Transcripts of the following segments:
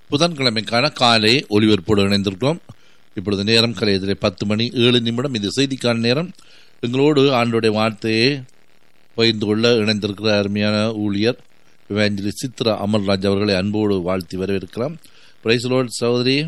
புதன்கிழமைக்கான காலை ஒலிபரப்போடு இணைந்திருக்கிறோம் இப்பொழுது நேரம் கலையதிலே பத்து மணி ஏழு நிமிடம் இது செய்திக்கான நேரம் எங்களோடு ஆண்டோடைய வார்த்தையை பகிர்ந்து கொள்ள இணைந்திருக்கிற அருமையான ஊழியர் இவாஞ்சலி சித்ரா அமர்ராஜ் அவர்களை அன்போடு வாழ்த்தி வரவேற்கிறோம் பிரைஸ்லோட் சகோதரி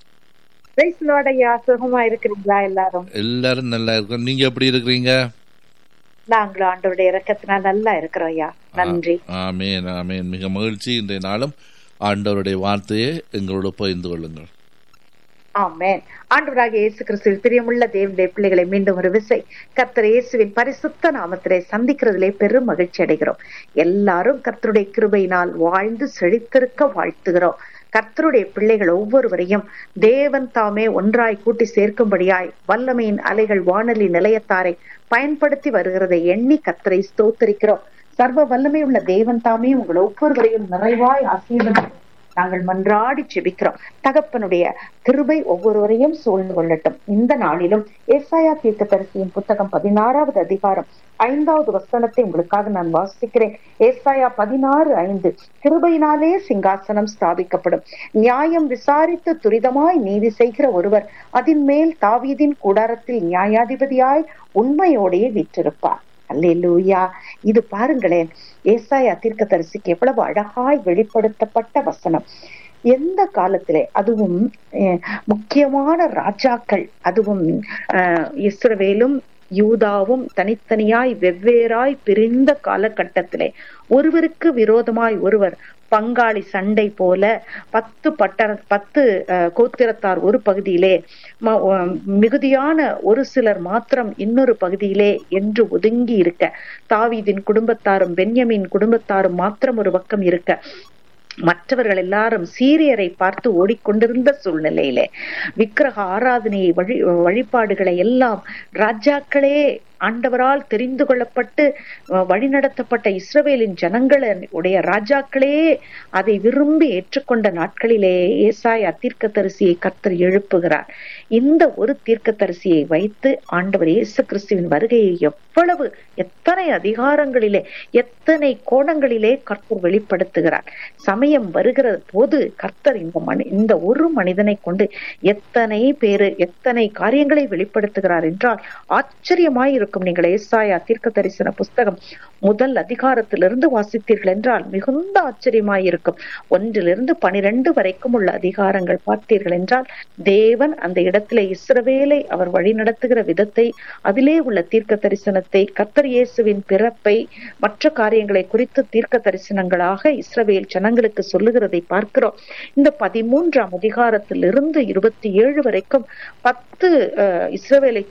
பிரைஸ் லார்ட் ஐயா சுகமா இருக்கிறீங்களா எல்லாரும் எல்லாரும் நல்லா இருக்கிறோம் நீங்க எப்படி இருக்கிறீங்க நாங்களும் ஆண்டவருடைய இறக்கத்தினால் நல்லா இருக்கிறோம் ஐயா நன்றி ஆமேன் ஆமேன் மிக மகிழ்ச்சி இன்றைய நாளும் ஆண்டவருடைய வார்த்தையை எங்களோடு பகிர்ந்து கொள்ளுங்கள் ஆமென் ஆண்டவராக இயேசு கிறிஸ்துவில் பிரியமுள்ள தேவனுடைய பிள்ளைகளை மீண்டும் ஒரு விசை கர்த்தர் இயேசுவின் பரிசுத்த நாமத்திலே சந்திக்கிறதிலே பெரும் மகிழ்ச்சி அடைகிறோம் எல்லாரும் கர்த்தருடைய கிருபையினால் வாழ்ந்து செழித்திருக்க வாழ்த்துகிறோம் கர்த்தருடைய பிள்ளைகள் ஒவ்வொருவரையும் தேவன் தாமே ஒன்றாய் கூட்டி சேர்க்கும்படியாய் வல்லமையின் அலைகள் வானொலி நிலையத்தாரை பயன்படுத்தி வருகிறதை எண்ணி கர்த்தரை ஸ்தோத்தரிக்கிறோம் சர்வ வல்லமை உள்ள தேவன் தாமே உங்கள் ஒவ்வொருவரையும் நிறைவாய் ஆசீர்வதிக்கும் நாங்கள் மன்றாடி செபிக்கிறோம் தகப்பனுடைய கிருபை ஒவ்வொருவரையும் சூழ்ந்து கொள்ளட்டும் இந்த நாளிலும் ஏசாயா தீர்க்க தரிசியின் புத்தகம் பதினாறாவது அதிகாரம் ஐந்தாவது வசனத்தை உங்களுக்காக நான் வாசிக்கிறேன் ஏசாயா பதினாறு ஐந்து கிருபையினாலே சிங்காசனம் ஸ்தாபிக்கப்படும் நியாயம் விசாரித்து துரிதமாய் நீதி செய்கிற ஒருவர் அதன் மேல் தாவீதின் கூடாரத்தில் நியாயாதிபதியாய் உண்மையோடையே வீற்றிருப்பார் அல்லேலூயா இது பாருங்களேன் ஏசாயா தீர்க்கதரிசிக்கு எவ்வளவு அழகாய் வெளிப்படுத்தப்பட்ட வசனம் எந்த காலத்திலே அதுவும் முக்கியமான ராஜாக்கள் அதுவும் இஸ்ரவேலும் யூதாவும் தனித்தனியாய் வெவ்வேறாய் பிரிந்த காலகட்டத்திலே ஒருவருக்கு விரோதமாய் ஒருவர் பங்காளி சண்டை போல பத்து பட்ட பத்து கோத்திரத்தார் ஒரு பகுதியிலே மிகுதியான ஒரு சிலர் மாத்திரம் இன்னொரு பகுதியிலே என்று ஒதுங்கி இருக்க தாவீதின் குடும்பத்தாரும் பென்யமின் குடும்பத்தாரும் மாத்திரம் ஒரு பக்கம் இருக்க மற்றவர்கள் எல்லாரும் சீரியரை பார்த்து ஓடிக்கொண்டிருந்த சூழ்நிலையிலே விக்கிரக ஆராதனையை வழி வழிபாடுகளை எல்லாம் ராஜாக்களே ஆண்டவரால் தெரிந்து கொள்ளப்பட்டு வழிநடத்தப்பட்ட இஸ்ரவேலின் ஜனங்களுடைய ராஜாக்களே அதை விரும்பி ஏற்றுக்கொண்ட நாட்களிலே ஏசாய் தீர்க்க தரிசியை கர்த்தர் எழுப்புகிறார் இந்த ஒரு தீர்க்க தரிசியை வைத்து ஆண்டவர் இயேசு கிறிஸ்துவின் வருகையை எவ்வளவு எத்தனை அதிகாரங்களிலே எத்தனை கோணங்களிலே கர்த்தர் வெளிப்படுத்துகிறார் சமயம் வருகிற போது கர்த்தர் இந்த மனி இந்த ஒரு மனிதனை கொண்டு எத்தனை பேரு எத்தனை காரியங்களை வெளிப்படுத்துகிறார் என்றால் ஆச்சரியமாய் இருக்கும் நீங்கள் ஏசாயா தீர்க்க தரிசன புஸ்தகம் முதல் அதிகாரத்திலிருந்து வாசித்தீர்கள் என்றால் மிகுந்த ஆச்சரியமாய் இருக்கும் ஒன்றிலிருந்து பனிரெண்டு வரைக்கும் உள்ள அதிகாரங்கள் பார்த்தீர்கள் என்றால் தேவன் அந்த இடத்திலே இஸ்ரவேலை அவர் வழி நடத்துகிற விதத்தை அதிலே உள்ள தீர்க்க தரிசனத்தை கத்தர் இயேசுவின் பிறப்பை மற்ற காரியங்களை குறித்து தீர்க்க தரிசனங்களாக இஸ்ரவேல் ஜனங்களுக்கு சொல்லுகிறதை பார்க்கிறோம் இந்த பதிமூன்றாம் அதிகாரத்திலிருந்து இருபத்தி ஏழு வரைக்கும் பத்து இஸ்ரவேலை